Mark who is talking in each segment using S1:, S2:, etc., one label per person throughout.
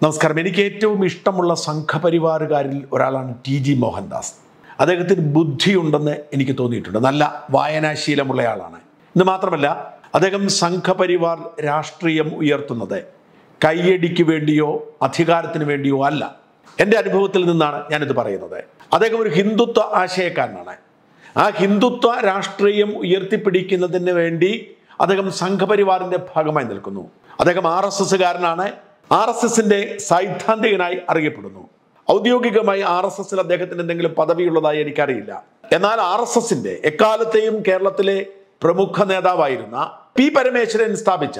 S1: നമസ്കാരം എനിക്ക് ഏറ്റവും ഇഷ്ടമുള്ള സംഘപരിവാറുകാരിൽ ഒരാളാണ് ടി ജി മോഹൻദാസ് അദ്ദേഹത്തിന് ബുദ്ധിയുണ്ടെന്ന് എനിക്ക് തോന്നിയിട്ടുണ്ട് നല്ല വായനാശീലമുള്ള ആളാണ് ഇത് മാത്രമല്ല അദ്ദേഹം സംഘപരിവാർ രാഷ്ട്രീയം ഉയർത്തുന്നത് കയ്യടിക്ക് വേണ്ടിയോ അധികാരത്തിന് വേണ്ടിയോ അല്ല എൻ്റെ അനുഭവത്തിൽ നിന്നാണ് ഞാനിത് പറയുന്നത് അദ്ദേഹം ഒരു ഹിന്ദുത്വ ആശയക്കാരനാണ് ആ ഹിന്ദുത്വ രാഷ്ട്രീയം ഉയർത്തിപ്പിടിക്കുന്നതിന് വേണ്ടി അദ്ദേഹം സംഘപരിവാറിന്റെ ഭാഗമായി നിൽക്കുന്നു അദ്ദേഹം ആർ എസ് എസ്സുകാരനാണ് ആർ എസ് എസിന്റെ സൈദ്ധാന്തികനായി അറിയപ്പെടുന്നു ഔദ്യോഗികമായി ആർ എസ് എസിൽ അദ്ദേഹത്തിന് എന്തെങ്കിലും പദവിയുള്ളതായി എനിക്കറിയില്ല എന്നാൽ ആർ എസ് എസിന്റെ എക്കാലത്തെയും കേരളത്തിലെ പ്രമുഖ നേതാവായിരുന്ന പി പരമേശ്വരൻ സ്ഥാപിച്ച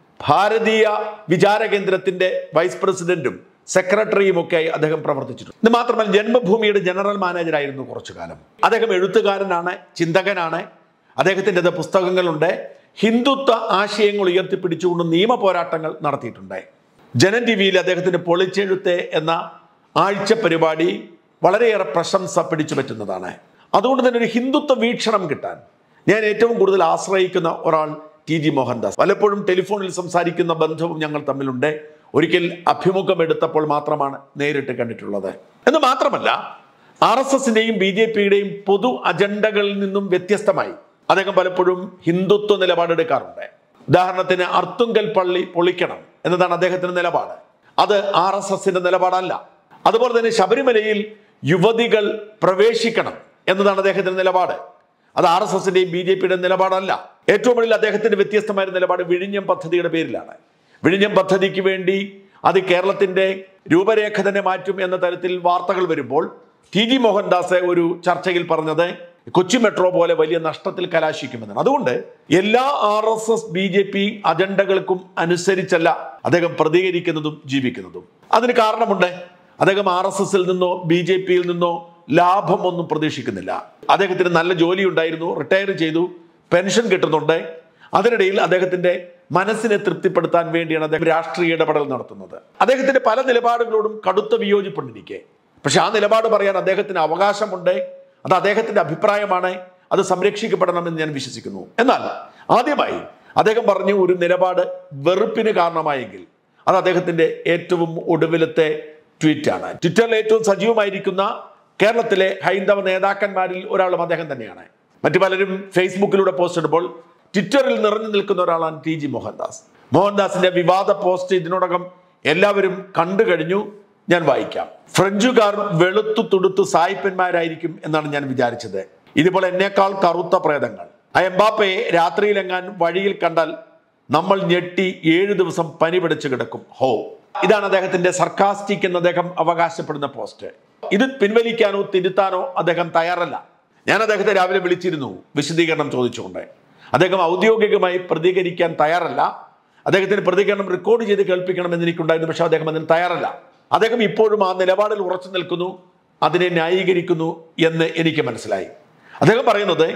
S1: ഭാരതീയ വിചാര കേന്ദ്രത്തിന്റെ വൈസ് പ്രസിഡന്റും സെക്രട്ടറിയും ഒക്കെയായി അദ്ദേഹം പ്രവർത്തിച്ചിട്ടുണ്ട് ഇത് മാത്രമല്ല ജന്മഭൂമിയുടെ ജനറൽ മാനേജറായിരുന്നു കുറച്ചു കാലം അദ്ദേഹം എഴുത്തുകാരനാണ് ചിന്തകനാണ് അദ്ദേഹത്തിൻ്റെ പുസ്തകങ്ങളുണ്ട് ഹിന്ദുത്വ ആശയങ്ങൾ ഉയർത്തിപ്പിടിച്ചുകൊണ്ട് നിയമ പോരാട്ടങ്ങൾ നടത്തിയിട്ടുണ്ട് ജനൻ ടി വിയിൽ അദ്ദേഹത്തിന്റെ പൊളിച്ചെഴുത്ത് എന്ന ആഴ്ച പരിപാടി വളരെയേറെ പ്രശംസ പിടിച്ചു പറ്റുന്നതാണ് അതുകൊണ്ട് തന്നെ ഒരു ഹിന്ദുത്വ വീക്ഷണം കിട്ടാൻ ഞാൻ ഏറ്റവും കൂടുതൽ ആശ്രയിക്കുന്ന ഒരാൾ ടി ജി മോഹൻദാസ് പലപ്പോഴും ടെലിഫോണിൽ സംസാരിക്കുന്ന ബന്ധവും ഞങ്ങൾ തമ്മിലുണ്ട് ഒരിക്കൽ അഭിമുഖം എടുത്തപ്പോൾ മാത്രമാണ് നേരിട്ട് കണ്ടിട്ടുള്ളത് എന്ന് മാത്രമല്ല ആർ എസ് എസിന്റെയും ബി ജെ പിയുടെയും പൊതു അജണ്ടകളിൽ നിന്നും വ്യത്യസ്തമായി അദ്ദേഹം പലപ്പോഴും ഹിന്ദുത്വ നിലപാടെടുക്കാറുണ്ട് ഉദാഹരണത്തിന് അർത്തുങ്കൽ പള്ളി പൊളിക്കണം എന്നതാണ് അദ്ദേഹത്തിന്റെ നിലപാട് അത് ആർ എസ് എസിന്റെ നിലപാടല്ല അതുപോലെ തന്നെ ശബരിമലയിൽ യുവതികൾ പ്രവേശിക്കണം എന്നതാണ് അദ്ദേഹത്തിന്റെ നിലപാട് അത് ആർ എസ് എസിന്റെയും ബി ജെ പിയുടെ നിലപാടല്ല ഏറ്റവും കൂടുതൽ അദ്ദേഹത്തിന്റെ വ്യത്യസ്തമായ നിലപാട് വിഴിഞ്ഞം പദ്ധതിയുടെ പേരിലാണ് വിഴിഞ്ഞം പദ്ധതിക്ക് വേണ്ടി അത് കേരളത്തിന്റെ രൂപരേഖ തന്നെ മാറ്റും എന്ന തരത്തിൽ വാർത്തകൾ വരുമ്പോൾ ടി ജി മോഹൻദാസ് ഒരു ചർച്ചയിൽ പറഞ്ഞത് കൊച്ചി മെട്രോ പോലെ വലിയ നഷ്ടത്തിൽ കലാശിക്കുമെന്നാണ് അതുകൊണ്ട് എല്ലാ R S S B J P അജണ്ടകൾക്കും അനുസരിച്ചല്ല അദ്ദേഹം പ്രതികരിക്കുന്നതും ജീവിക്കുന്നതും അതിന് കാരണമുണ്ട് അദ്ദേഹം ആർ എസ് എസിൽ നിന്നോ ബി ജെ പിയിൽ നിന്നോ ലാഭമൊന്നും പ്രതീക്ഷിക്കുന്നില്ല അദ്ദേഹത്തിന് നല്ല ജോലി ഉണ്ടായിരുന്നു റിട്ടയർ ചെയ്തു പെൻഷൻ കിട്ടുന്നുണ്ട് അതിനിടയിൽ അദ്ദേഹത്തിന്റെ മനസ്സിനെ തൃപ്തിപ്പെടുത്താൻ വേണ്ടിയാണ് അദ്ദേഹം രാഷ്ട്രീയ ഇടപെടൽ നടത്തുന്നത് അദ്ദേഹത്തിന്റെ പല നിലപാടുകളോടും കടുത്ത വിയോജിപ്പുണ്ട് എനിക്ക് പക്ഷെ ആ നിലപാട് പറയാൻ അദ്ദേഹത്തിന് അവകാശമുണ്ട് അത് അദ്ദേഹത്തിന്റെ അഭിപ്രായമാണ് അത് സംരക്ഷിക്കപ്പെടണമെന്ന് ഞാൻ വിശ്വസിക്കുന്നു എന്നാൽ ആദ്യമായി അദ്ദേഹം പറഞ്ഞു ഒരു നിലപാട് വെറുപ്പിന് കാരണമായെങ്കിൽ അത് അദ്ദേഹത്തിന്റെ ഏറ്റവും ഒടുവിലത്തെ ട്വീറ്റാണ് ട്വിറ്ററിൽ ഏറ്റവും സജീവമായിരിക്കുന്ന കേരളത്തിലെ ഹൈന്ദവ നേതാക്കന്മാരിൽ ഒരാളും അദ്ദേഹം തന്നെയാണ് മറ്റു പലരും ഫേസ്ബുക്കിലൂടെ പോസ്റ്റ് ഇടുമ്പോൾ ട്വിറ്ററിൽ നിറഞ്ഞു നിൽക്കുന്ന ഒരാളാണ് ടി ജി മോഹൻദാസ് മോഹൻദാസിന്റെ വിവാദ പോസ്റ്റ് ഇതിനോടകം എല്ലാവരും കണ്ടു കഴിഞ്ഞു ഞാൻ വായിക്കാം ഫ്രഞ്ചുകാർ വെളുത്തു തുടുത്തു സായിപ്പന്മാരായിരിക്കും എന്നാണ് ഞാൻ വിചാരിച്ചത് ഇതുപോലെ എന്നേക്കാൾ കറുത്ത പ്രേതങ്ങൾ ആ എംബാപ്പയെ രാത്രിയിലെങ്ങാൻ വഴിയിൽ കണ്ടാൽ നമ്മൾ ഞെട്ടി ഏഴു ദിവസം പനി പിടിച്ചു കിടക്കും ഹോ ഇതാണ് അദ്ദേഹത്തിന്റെ സർക്കാസ്റ്റിക് എന്ന് അദ്ദേഹം അവകാശപ്പെടുന്ന പോസ്റ്റ് ഇത് പിൻവലിക്കാനോ തിരുത്താനോ അദ്ദേഹം തയ്യാറല്ല ഞാൻ അദ്ദേഹത്തെ രാവിലെ വിളിച്ചിരുന്നു വിശദീകരണം ചോദിച്ചുകൊണ്ട് അദ്ദേഹം ഔദ്യോഗികമായി പ്രതികരിക്കാൻ തയ്യാറല്ല അദ്ദേഹത്തിന് പ്രതികരണം റെക്കോർഡ് ചെയ്ത് കേൾപ്പിക്കണമെന്ന് എനിക്കുണ്ടായിരുന്നു പക്ഷെ അദ്ദേഹം അതിന് തയ്യാറല്ല അദ്ദേഹം ഇപ്പോഴും ആ നിലപാടിൽ ഉറച്ചു നിൽക്കുന്നു അതിനെ ന്യായീകരിക്കുന്നു എന്ന് എനിക്ക് മനസ്സിലായി അദ്ദേഹം പറയുന്നത്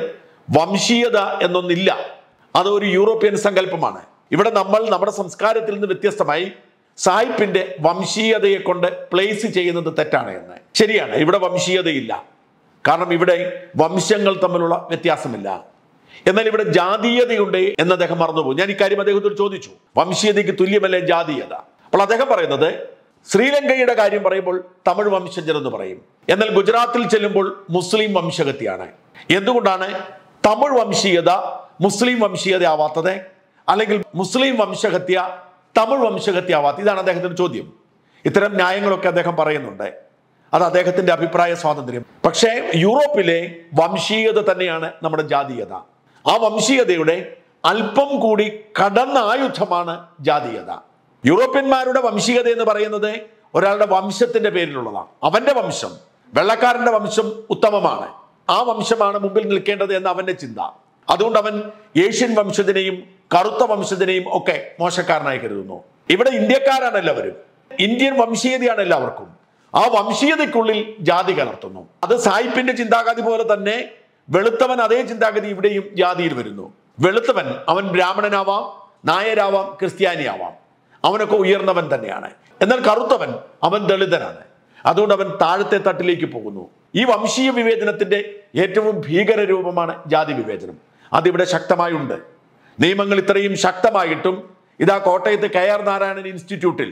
S1: വംശീയത എന്നൊന്നില്ല അത് ഒരു യൂറോപ്യൻ സങ്കല്പമാണ് ഇവിടെ നമ്മൾ നമ്മുടെ സംസ്കാരത്തിൽ നിന്ന് വ്യത്യസ്തമായി സായിപ്പിന്റെ വംശീയതയെ കൊണ്ട് പ്ലേസ് ചെയ്യുന്നത് തെറ്റാണ് എന്ന് ശരിയാണ് ഇവിടെ വംശീയതയില്ല കാരണം ഇവിടെ വംശങ്ങൾ തമ്മിലുള്ള വ്യത്യാസമില്ല എന്നാൽ ഇവിടെ ജാതീയതയുണ്ട് എന്ന് അദ്ദേഹം മറന്നുപോകും ഞാൻ ഇക്കാര്യം അദ്ദേഹത്തോട് ചോദിച്ചു വംശീയതയ്ക്ക് തുല്യമല്ലേ ജാതീയത അപ്പോൾ അദ്ദേഹം പറയുന്നത് ശ്രീലങ്കയുടെ കാര്യം പറയുമ്പോൾ തമിഴ് വംശജർ എന്ന് പറയും എന്നാൽ ഗുജറാത്തിൽ ചെല്ലുമ്പോൾ മുസ്ലിം വംശഗതിയാണ് എന്തുകൊണ്ടാണ് തമിഴ് വംശീയത മുസ്ലിം വംശീയത ആവാത്തത് അല്ലെങ്കിൽ മുസ്ലിം വംശഹത്യ തമിഴ് വംശഹത്യ ആവാത്ത ഇതാണ് അദ്ദേഹത്തിന്റെ ചോദ്യം ഇത്തരം ന്യായങ്ങളൊക്കെ അദ്ദേഹം പറയുന്നുണ്ട് അത് അദ്ദേഹത്തിന്റെ അഭിപ്രായ സ്വാതന്ത്ര്യം പക്ഷേ യൂറോപ്പിലെ വംശീയത തന്നെയാണ് നമ്മുടെ ജാതീയത ആ വംശീയതയുടെ അല്പം കൂടി കടന്ന ആയുധമാണ് ജാതീയത യൂറോപ്യന്മാരുടെ വംശീയത എന്ന് പറയുന്നത് ഒരാളുടെ വംശത്തിന്റെ പേരിലുള്ളതാണ് അവന്റെ വംശം വെള്ളക്കാരന്റെ വംശം ഉത്തമമാണ് ആ വംശമാണ് മുമ്പിൽ നിൽക്കേണ്ടത് എന്ന അവന്റെ ചിന്ത അതുകൊണ്ട് അവൻ ഏഷ്യൻ വംശത്തിനെയും കറുത്ത വംശത്തിനെയും ഒക്കെ മോശക്കാരനായി കരുതുന്നു ഇവിടെ ഇന്ത്യക്കാരാണ് എല്ലാവരും ഇന്ത്യൻ വംശീയതയാണ് എല്ലാവർക്കും ആ വംശീയതയ്ക്കുള്ളിൽ ജാതി കലർത്തുന്നു അത് സായിപ്പിന്റെ ചിന്താഗതി പോലെ തന്നെ വെളുത്തവൻ അതേ ചിന്താഗതി ഇവിടെയും ജാതിയിൽ വരുന്നു വെളുത്തവൻ അവൻ ബ്രാഹ്മണനാവാം നായരാവാം ക്രിസ്ത്യാനിയാവാം അവനൊക്കെ ഉയർന്നവൻ തന്നെയാണ് എന്നാൽ കറുത്തവൻ അവൻ ദളിതനാണ് അതുകൊണ്ട് അവൻ താഴത്തെ തട്ടിലേക്ക് പോകുന്നു ഈ വംശീയ വിവേചനത്തിന്റെ ഏറ്റവും ഭീകര രൂപമാണ് ജാതി വിവേചനം അതിവിടെ ശക്തമായുണ്ട് നിയമങ്ങൾ ഇത്രയും ശക്തമായിട്ടും ഇതാ കോട്ടയത്ത് കെ ആർ നാരായണൻ ഇൻസ്റ്റിറ്റ്യൂട്ടിൽ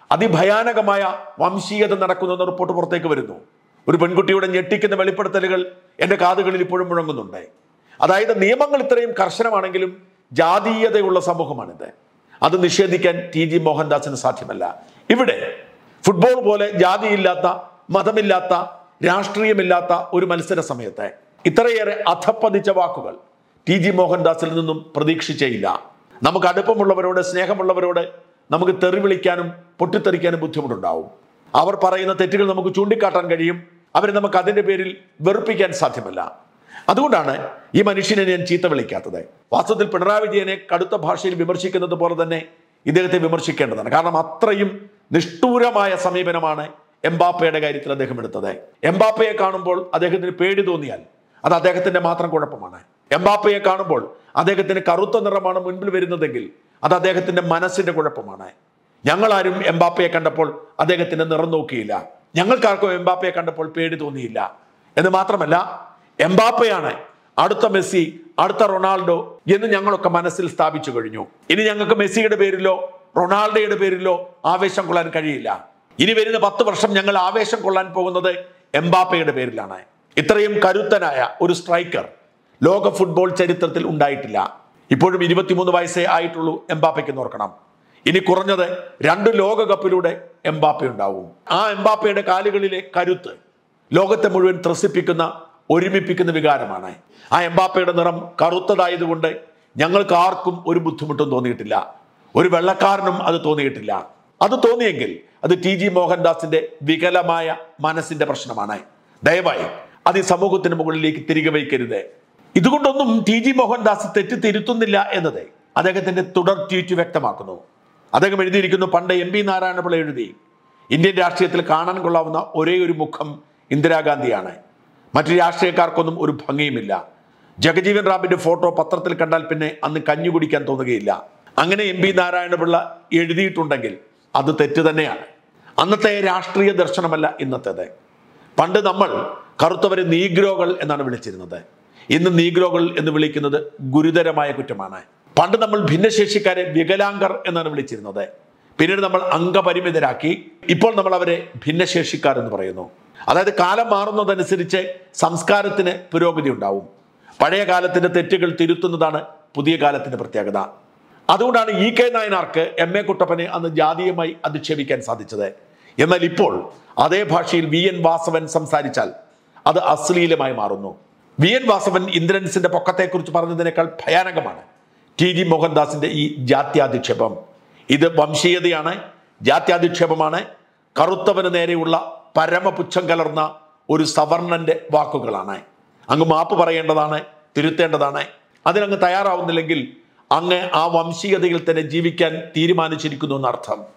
S1: അതിഭയാനകമായ വംശീയത നടക്കുന്നെന്ന റിപ്പോർട്ട് പുറത്തേക്ക് വരുന്നു ഒരു പെൺകുട്ടിയുടെ ഞെട്ടിക്കുന്ന വെളിപ്പെടുത്തലുകൾ എൻ്റെ കാതുകളിൽ ഇപ്പോഴും മുഴങ്ങുന്നുണ്ട് അതായത് നിയമങ്ങൾ ഇത്രയും കർശനമാണെങ്കിലും ജാതീയതയുള്ള സമൂഹമാണിത് അത് നിഷേധിക്കാൻ ടി ജി മോഹൻദാസിന് സാധ്യമല്ല ഇവിടെ ഫുട്ബോൾ പോലെ ജാതിയില്ലാത്ത മതമില്ലാത്ത രാഷ്ട്രീയമില്ലാത്ത ഒരു മത്സര സമയത്ത് ഇത്രയേറെ അധപ്പതിച്ച വാക്കുകൾ ടി ജി മോഹൻദാസിൽ നിന്നും പ്രതീക്ഷിച്ചേയില്ല നമുക്ക് അടുപ്പമുള്ളവരോട് സ്നേഹമുള്ളവരോട് നമുക്ക് തെറി വിളിക്കാനും പൊട്ടിത്തെറിക്കാനും ബുദ്ധിമുട്ടുണ്ടാവും അവർ പറയുന്ന തെറ്റുകൾ നമുക്ക് ചൂണ്ടിക്കാട്ടാൻ കഴിയും അവരെ നമുക്ക് അതിന്റെ പേരിൽ വെറുപ്പിക്കാൻ സാധ്യമല്ല അതുകൊണ്ടാണ് ഈ മനുഷ്യനെ ഞാൻ ചീത്ത വിളിക്കാത്തത് വാസ്തവത്തിൽ പിണറായി വിജയനെ കടുത്ത ഭാഷയിൽ വിമർശിക്കുന്നത് പോലെ തന്നെ ഇദ്ദേഹത്തെ വിമർശിക്കേണ്ടതാണ് കാരണം അത്രയും നിഷ്ഠൂരമായ സമീപനമാണ് എംബാപ്പയുടെ കാര്യത്തിൽ അദ്ദേഹം എടുത്തത് എംബാപ്പയെ കാണുമ്പോൾ അദ്ദേഹത്തിന് പേടി തോന്നിയാൽ അത് അദ്ദേഹത്തിന്റെ മാത്രം കുഴപ്പമാണ് എംബാപ്പയെ കാണുമ്പോൾ അദ്ദേഹത്തിന് കറുത്ത നിറമാണ് മുൻപിൽ വരുന്നതെങ്കിൽ അത് അദ്ദേഹത്തിന്റെ മനസ്സിന്റെ കുഴപ്പമാണ് ഞങ്ങളാരും എംബാപ്പയെ കണ്ടപ്പോൾ അദ്ദേഹത്തിന്റെ നിറം നോക്കിയില്ല ഞങ്ങൾക്കാർക്കും എംബാപ്പയെ കണ്ടപ്പോൾ പേടി തോന്നിയില്ല എന്ന് മാത്രമല്ല എംബാപ്പയാണ് അടുത്ത മെസ്സി അടുത്ത റൊണാൾഡോ എന്ന് ഞങ്ങളൊക്കെ മനസ്സിൽ സ്ഥാപിച്ചു കഴിഞ്ഞു ഇനി ഞങ്ങൾക്ക് മെസ്സിയുടെ പേരിലോ റൊണാൾഡോയുടെ പേരിലോ ആവേശം കൊള്ളാൻ കഴിയില്ല ഇനി വരുന്ന പത്ത് വർഷം ഞങ്ങൾ ആവേശം കൊള്ളാൻ പോകുന്നത് എംബാപ്പയുടെ പേരിലാണ് ഇത്രയും കരുത്തനായ ഒരു സ്ട്രൈക്കർ ലോക ഫുട്ബോൾ ചരിത്രത്തിൽ ഉണ്ടായിട്ടില്ല ഇപ്പോഴും ഇരുപത്തിമൂന്ന് വയസ്സേ ആയിട്ടുള്ളൂ എംബാപ്പയ്ക്ക് ഓർക്കണം ഇനി കുറഞ്ഞത് രണ്ട് ലോകകപ്പിലൂടെ എംബാപ്പ ഉണ്ടാവും ആ എംബാപ്പയുടെ കാലുകളിലെ കരുത്ത് ലോകത്തെ മുഴുവൻ ത്രസിപ്പിക്കുന്ന ഒരുമിപ്പിക്കുന്ന വികാരമാണ് ആ എംബാപ്പയുടെ നിറം കറുത്തതായതുകൊണ്ട് ഞങ്ങൾക്ക് ആർക്കും ഒരു ബുദ്ധിമുട്ടും തോന്നിയിട്ടില്ല ഒരു വെള്ളക്കാരനും അത് തോന്നിയിട്ടില്ല അത് തോന്നിയെങ്കിൽ അത് ടി ജി മോഹൻദാസിന്റെ വികലമായ മനസ്സിന്റെ പ്രശ്നമാണ് ദയവായി അത് ഈ സമൂഹത്തിന് മുകളിലേക്ക് തിരികെ വയ്ക്കരുത് ഇതുകൊണ്ടൊന്നും ടി ജി മോഹൻദാസ് തെറ്റ് തിരുത്തുന്നില്ല എന്നത് അദ്ദേഹത്തിന്റെ തുടർ ട്വീറ്റ് വ്യക്തമാക്കുന്നു അദ്ദേഹം എഴുതിയിരിക്കുന്നു പണ്ട് എം പി നാരായണപിള്ള എഴുതി ഇന്ത്യൻ രാഷ്ട്രീയത്തിൽ കാണാൻ കൊള്ളാവുന്ന ഒരേ ഒരു മുഖം ഇന്ദിരാഗാന്ധിയാണ് മറ്റു രാഷ്ട്രീയക്കാർക്കൊന്നും ഒരു ഭംഗിയുമില്ല ജഗജീവൻ റാമിന്റെ ഫോട്ടോ പത്രത്തിൽ കണ്ടാൽ പിന്നെ അന്ന് കഞ്ഞു കുടിക്കാൻ തോന്നുകയില്ല അങ്ങനെ എം പി നാരായണപിള്ള എഴുതിയിട്ടുണ്ടെങ്കിൽ അത് തെറ്റ് തന്നെയാണ് അന്നത്തെ രാഷ്ട്രീയ ദർശനമല്ല ഇന്നത്തേത് പണ്ട് നമ്മൾ കറുത്തവരെ നീഗ്രോകൾ എന്നാണ് വിളിച്ചിരുന്നത് ഇന്ന് നീഗ്രോകൾ എന്ന് വിളിക്കുന്നത് ഗുരുതരമായ കുറ്റമാണ് പണ്ട് നമ്മൾ ഭിന്നശേഷിക്കാരെ വികലാംഗർ എന്നാണ് വിളിച്ചിരുന്നത് പിന്നീട് നമ്മൾ അംഗപരിമിതരാക്കി ഇപ്പോൾ നമ്മൾ അവരെ ഭിന്നശേഷിക്കാർ എന്ന് പറയുന്നു അതായത് കാലം മാറുന്നതനുസരിച്ച് സംസ്കാരത്തിന് പുരോഗതി ഉണ്ടാവും പഴയ കാലത്തിന്റെ തെറ്റുകൾ തിരുത്തുന്നതാണ് പുതിയ കാലത്തിന്റെ പ്രത്യേകത അതുകൊണ്ടാണ് ഇ കെ നായനാർക്ക് എം എ കുട്ടപ്പനെ അന്ന് ജാതീയമായി അധിക്ഷേപിക്കാൻ സാധിച്ചത് എന്നാൽ ഇപ്പോൾ അതേ ഭാഷയിൽ വി എൻ വാസവൻ സംസാരിച്ചാൽ അത് അശ്ലീലമായി മാറുന്നു വി എൻ വാസവൻ ഇന്ദ്രൻസിന്റെ പൊക്കത്തെക്കുറിച്ച് പറഞ്ഞതിനേക്കാൾ ഭയാനകമാണ് ടി ജി മോഹൻദാസിന്റെ ഈ ജാത്യാധിക്ഷേപം ഇത് വംശീയതയാണ് ജാത്യാധിക്ഷേപമാണ് കറുത്തവന് നേരെയുള്ള പരമപുച്ഛം കലർന്ന ഒരു സവർണന്റെ വാക്കുകളാണ് അങ്ങ് മാപ്പ് പറയേണ്ടതാണ് തിരുത്തേണ്ടതാണ് അതിനങ്ങ് തയ്യാറാവുന്നില്ലെങ്കിൽ അങ്ങ് ആ വംശീയതയിൽ തന്നെ ജീവിക്കാൻ തീരുമാനിച്ചിരിക്കുന്നു എന്നർത്ഥം